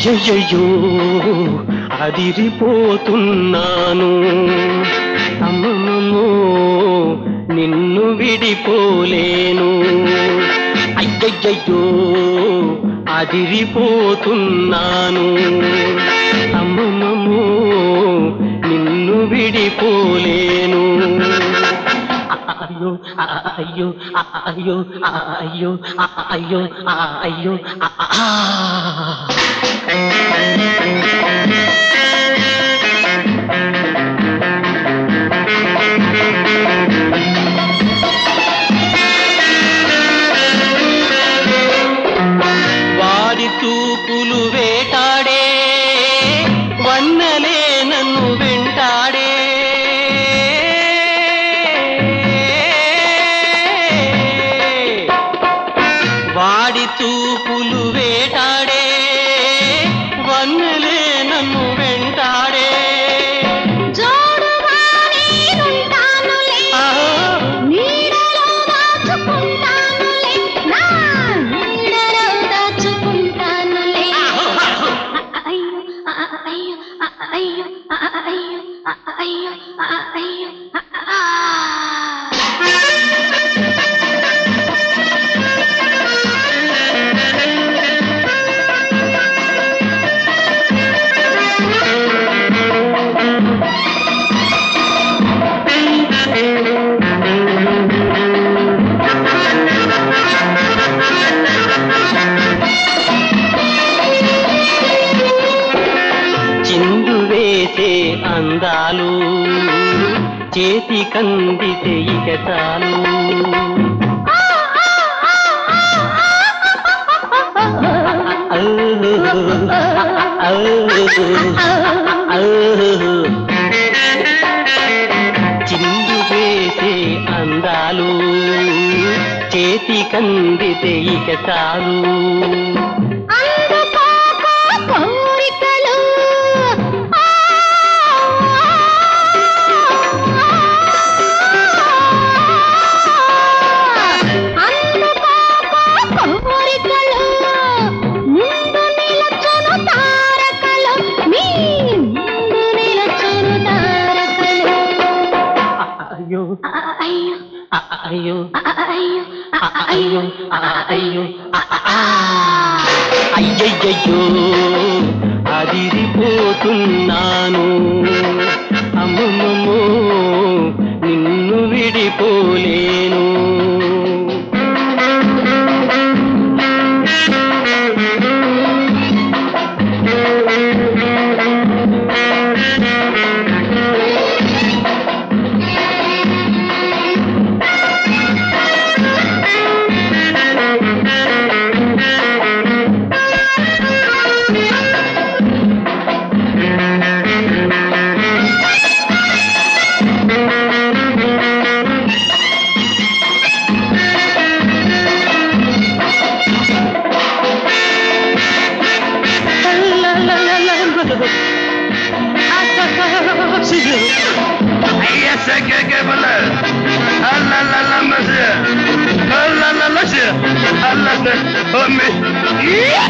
అయ్యయ్యో అదిరిపోతున్నాను అమ్మమ్మో నిన్ను విడిపోలేను అయ్యయ్యో అదిరిపోతున్నాను అమ్మమ్మో నిన్ను విడిపోలేను అయ్యో అయ్యో అయ్యో అయ్యో అయ్యో అయ్యో ఆ వాడి చూపులు వేటాడే వన్నలే నన్ను వెంటాడే వాడి చూపులు వేటాడే వన్నలే నన్ను వెంటాడే జోడుగా నేనుంటానులే ఆ, నీడలో దాచుకుంటానులే నా నీడలో దాచుకుంటానులే అయ్యో అయ్యో అయ్యో అయ్యో అయ్యో అయ్యో ఆ చిందు వేసే అందాలు చేతి కందితే ఇక చాలు చిందు వేసే అందాలు చేతి కందితే ఇక చాలు అందుకోక కోరికలు ఆ, అందుకోక కోరికలు ముందు నిలచును తారకలు మీ ముందు నిలచును తారకలు అయ్యో అయ్యో అయ్యో అయ్యో అయ్యో అయ్యో అయ్యయ్యో అదిరిపోతున్నాను అమ్మమ్మో నిన్ను విడిపోలేను Yes, I can get a letter. Allah, la, la, la, Allah, la, la, Allah, oh, me.